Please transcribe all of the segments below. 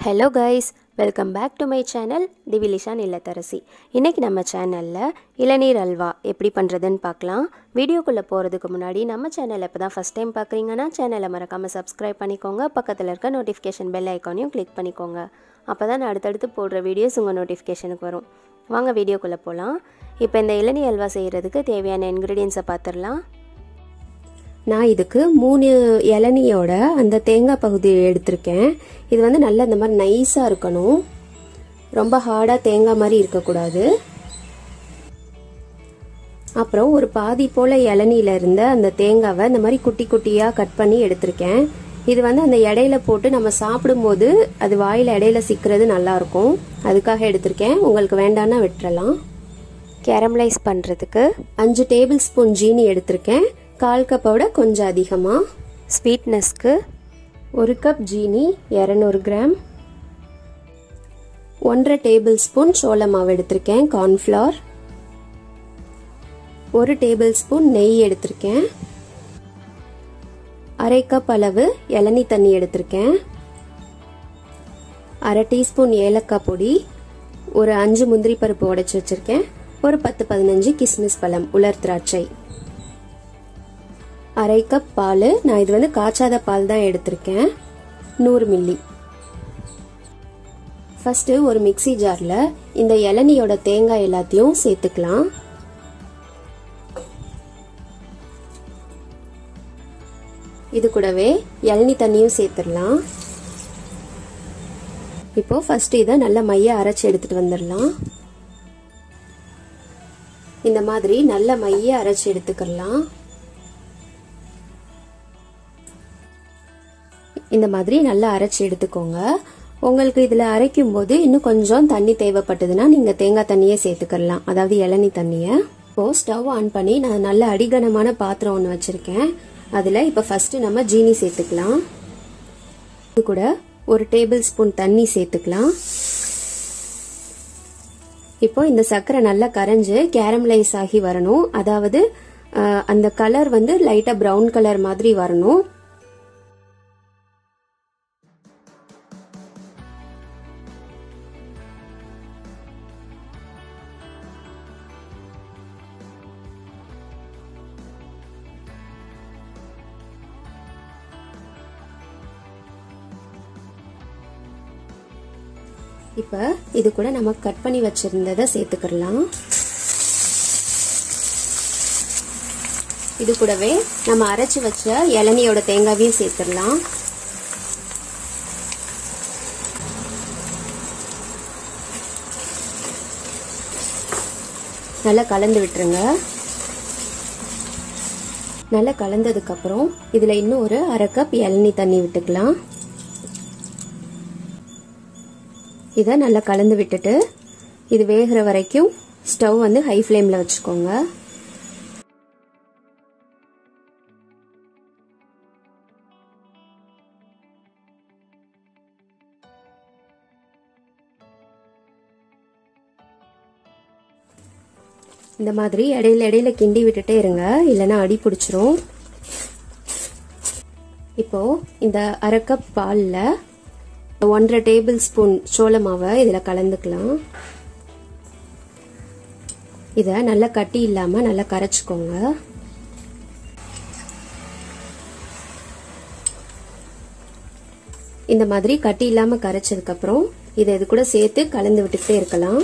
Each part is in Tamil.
hello guys welcome back to my channel திவிலிஷான் இல்லத்தரசி இன்றைக்கி நம்ம சேனலில் இளநீர் அல்வா எப்படி பண்ணுறதுன்னு பார்க்கலாம் வீடியோக்குள்ளே போகிறதுக்கு முன்னாடி நம்ம சேனலை இப்போ தான் ஃபஸ்ட் டைம் பார்க்குறீங்கன்னா சேனலை மறக்காமல் சப்ஸ்கிரைப் பண்ணிக்கோங்க பக்கத்தில் இருக்க நோட்டிஃபிகேஷன் பெல் ஐக்கானையும் கிளிக் பண்ணிக்கோங்க அப்போ தான் நான் அடுத்தடுத்து போடுற வீடியோஸ் உங்கள் நோட்டிஃபிகேஷனுக்கு வரும் வாங்க வீடியோக்குள்ளே போகலாம் இப்போ இந்த இளநீர் அல்வா செய்கிறதுக்கு தேவையான இன்க்ரீடியன்ஸை பார்த்துடலாம் நான் இதுக்கு மூணு இளநியோட அந்த தேங்காய் பகுதி எடுத்திருக்கேன் இது வந்து நல்லா இந்த மாதிரி நைஸாக இருக்கணும் ரொம்ப ஹார்டாக தேங்காய் மாதிரி இருக்கக்கூடாது அப்புறம் ஒரு பாதி போல் இளநியில இருந்த அந்த தேங்காவை இந்த மாதிரி குட்டி குட்டியாக கட் பண்ணி எடுத்திருக்கேன் இது வந்து அந்த இடையில போட்டு நம்ம சாப்பிடும்போது அது வாயில் இடையில சிக்கிறது நல்லாயிருக்கும் அதுக்காக எடுத்திருக்கேன் உங்களுக்கு வேண்டான்னா விட்டுறலாம் கேரமலைஸ் பண்ணுறதுக்கு அஞ்சு டேபிள் ஸ்பூன் ஜீனி எடுத்திருக்கேன் கால் கப்போட கொஞ்சம் அதிகமாக ஸ்வீட்னஸ்க்கு ஒரு கப் ஜீனி இரநூறு கிராம் ஒன்றரை டேபிள் ஸ்பூன் சோள மாவு எடுத்திருக்கேன் கார்ன்ஃப்ளவர் ஒரு டேபிள் ஸ்பூன் நெய் எடுத்திருக்கேன் அரை கப் அளவு இளநி தண்ணி எடுத்திருக்கேன் அரை டீஸ்பூன் ஏலக்காய் பொடி ஒரு அஞ்சு முந்திரி பருப்பு உடைச்சி வச்சிருக்கேன் ஒரு பத்து பதினஞ்சு கிஸ்மிஸ் பழம் உலர் திராட்சை அரை கப் பால் நான் இது வந்து காய்ச்சாத பால் தான் எடுத்திருக்கேன் நூறு மில்லி ஃபர்ஸ்ட் ஒரு மிக்சி ஜார்ல இந்த இளநியோட தேங்காய் எல்லாத்தையும் சேர்த்துக்கலாம் இது கூடவே இளநி தண்ணியும் சேர்த்துடலாம் இப்போ ஃபர்ஸ்ட் இதை நல்ல மைய அரைச்சி எடுத்துட்டு வந்துடலாம் இந்த மாதிரி நல்ல மைய அரைச்சி எடுத்துக்கலாம் இந்த மாதிரி நல்லா அரைச்சி எடுத்துக்கோங்க உங்களுக்கு இதில் அரைக்கும் போது இன்னும் கொஞ்சம் தண்ணி தேவைப்பட்டதுன்னா நீங்கள் தேங்காய் தண்ணியே சேர்த்துக்கலாம் அதாவது இளநி தண்ணியை இப்போ ஸ்டவ் ஆன் பண்ணி நான் நல்ல அடிகனமான பாத்திரம் ஒன்று வச்சுருக்கேன் அதில் இப்போ ஃபஸ்ட்டு நம்ம ஜீனி சேர்த்துக்கலாம் இது கூட ஒரு டேபிள் ஸ்பூன் தண்ணி சேர்த்துக்கலாம் இப்போ இந்த சர்க்கரை நல்லா கரைஞ்சு கேரமலைஸ் ஆகி வரணும் அதாவது அந்த கலர் வந்து லைட்டாக ப்ரௌன் கலர் மாதிரி வரணும் இப்போ இது கூட நம்ம கட் பண்ணி வச்சிருந்ததை சேர்த்துக்கலாம் இது கூடவே நம்ம அரைச்சி வச்ச இளநியோட தேங்காவையும் சேர்த்துடலாம் நல்லா கலந்து விட்டுருங்க நல்லா கலந்ததுக்கு அப்புறம் இதுல இன்னும் ஒரு அரை கப் இளநி தண்ணி விட்டுக்கலாம் இதை நல்லா கலந்து விட்டுட்டு இது வேகிற வரைக்கும் ஸ்டவ் வந்து ஹை ஃப்ளேமில் வச்சுக்கோங்க இந்த மாதிரி இடையில இடையில கிண்டி விட்டுட்டே இருங்க இல்லைன்னா அடி பிடிச்சிரும் இப்போ இந்த அரை கப் பாலில் ஒன்றரை டேபிள் ஸ்பூன் சோள மாவை இதில் கலந்துக்கலாம் இதை நல்லா கட்டி இல்லாமல் நல்லா கரைச்சிக்கோங்க இந்த மாதிரி கட்டி இல்லாமல் கரைச்சதுக்கப்புறம் இதை இது கூட சேர்த்து கலந்து விட்டுக்கிட்டே இருக்கலாம்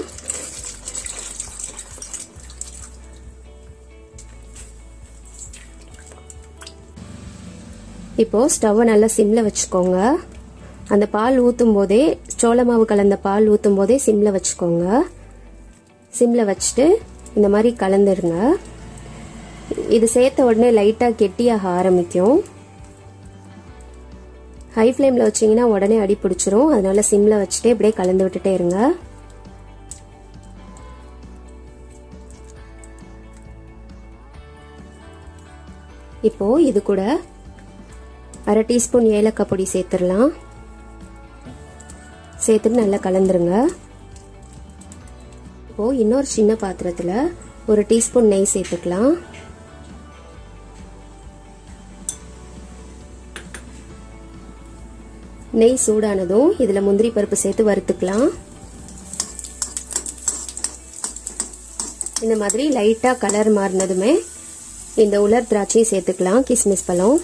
இப்போ ஸ்டவ்வை நல்லா சிம்ல வச்சுக்கோங்க அந்த பால் ஊற்றும் போதே சோள மாவு கலந்த பால் ஊற்றும் போதே சிம்ல வச்சுக்கோங்க சிம்ல வச்சுட்டு இந்த மாதிரி கலந்துருங்க இது சேர்த்த உடனே லைட்டாக கெட்டியாக ஆரம்பிக்கும் ஹை ஃப்ளேமில் வச்சிங்கன்னா உடனே அடி பிடிச்சிரும் அதனால சிம்ல வச்சுட்டு இப்படியே கலந்து விட்டுட்டே இருங்க இப்போ இது கூட அரை டீஸ்பூன் ஏலக்காய் பொடி சேர்த்துடலாம் சேர்த்துட்டு நல்லா கலந்துருங்க இப்போ இன்னொரு சின்ன பாத்திரத்தில் ஒரு டீஸ்பூன் நெய் சேர்த்துக்கலாம் நெய் சூடானதும் இதில் முந்திரி பருப்பு சேர்த்து வறுத்துக்கலாம் இந்த மாதிரி லைட்டாக கலர் மாறினதுமே இந்த உலர் திராட்சையும் சேர்த்துக்கலாம் கிஸ்மிஸ் பழம்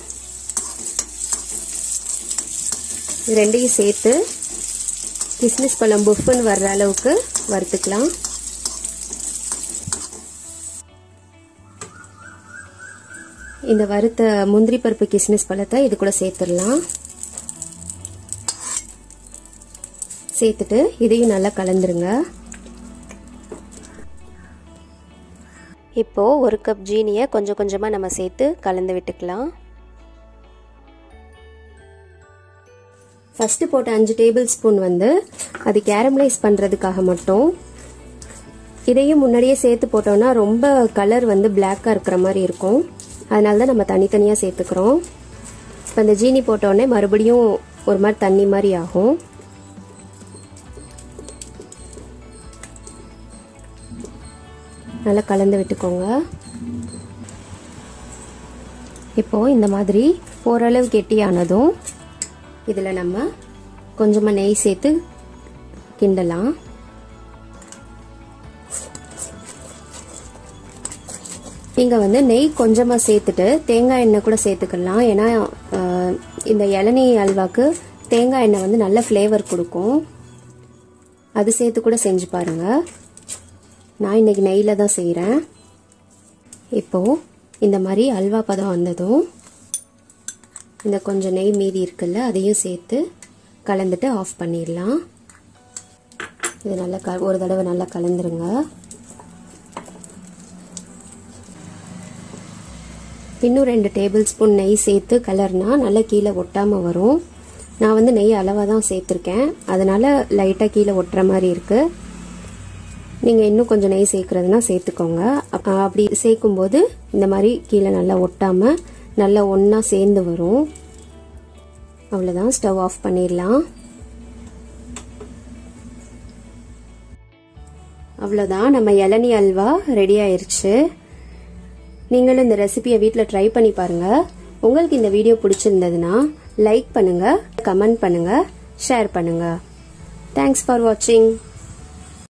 ரெண்டையும் சேர்த்து கிஸ்மிஸ் பழம் புஃப்னு வர்ற அளவுக்கு வறுத்துக்கலாம் இந்த வறுத்த முந்திரி பருப்பு கிஸ்மிஸ் பழத்தை இது கூட சேர்த்துடலாம் சேர்த்துட்டு இதையும் நல்லா கலந்துருங்க இப்போது ஒரு கப் ஜீனியை கொஞ்சம் கொஞ்சமாக நம்ம சேர்த்து கலந்து விட்டுக்கலாம் ஃபஸ்ட்டு போட்ட அஞ்சு டேபிள் ஸ்பூன் வந்து அது கேரமலைஸ் பண்ணுறதுக்காக மட்டும் இதையும் முன்னாடியே சேர்த்து போட்டோம்னா ரொம்ப கலர் வந்து பிளாக்காக இருக்கிற மாதிரி இருக்கும் அதனால தான் நம்ம தனித்தனியாக சேர்த்துக்கிறோம் இப்போ இந்த ஜீனி போட்டோடனே மறுபடியும் ஒரு மாதிரி தண்ணி மாதிரி ஆகும் நல்லா கலந்து விட்டுக்கோங்க இப்போது இந்த மாதிரி ஓரளவு கெட்டியானதும் இதில் நம்ம கொஞ்சமாக நெய் சேர்த்து கிண்டலாம் நீங்கள் வந்து நெய் கொஞ்சமாக சேர்த்துட்டு தேங்காய் எண்ணெய் கூட சேர்த்துக்கலாம் ஏன்னா இந்த இளநீ அல்வாக்கு தேங்காய் எண்ணெய் வந்து நல்ல ஃப்ளேவர் கொடுக்கும் அது சேர்த்து கூட செஞ்சு பாருங்கள் நான் இன்னைக்கு நெய்யில் தான் செய்கிறேன் இப்போது இந்த மாதிரி அல்வா பதம் வந்ததும் இந்த கொஞ்சம் நெய் மீதி இருக்குல்ல அதையும் சேர்த்து கலந்துட்டு ஆஃப் பண்ணிடலாம் இது நல்லா க ஒரு தடவை நல்லா கலந்துருங்க இன்னும் ரெண்டு டேபிள் ஸ்பூன் நெய் சேர்த்து கலர்னா நல்லா கீழே ஒட்டாமல் வரும் நான் வந்து நெய் அளவாக தான் சேர்த்துருக்கேன் அதனால் லைட்டாக கீழே ஒட்டுற மாதிரி இருக்குது நீங்கள் இன்னும் கொஞ்சம் நெய் சேர்க்குறதுனா சேர்த்துக்கோங்க அப்படி சேர்க்கும்போது இந்த மாதிரி கீழே நல்லா ஒட்டாமல் நல்லா ஒன்றா சேர்ந்து வரும் அவ்வளோதான் ஸ்டவ் ஆஃப் பண்ணிடலாம் அவ்வளோதான் நம்ம இளநி அல்வா ரெடி ஆயிருச்சு நீங்களும் இந்த ரெசிபியை வீட்டில் ட்ரை பண்ணி பாருங்கள் உங்களுக்கு இந்த வீடியோ பிடிச்சிருந்ததுன்னா லைக் பண்ணுங்கள் கமெண்ட் பண்ணுங்கள் ஷேர் பண்ணுங்கள் தேங்க்ஸ் ஃபார் வாட்சிங்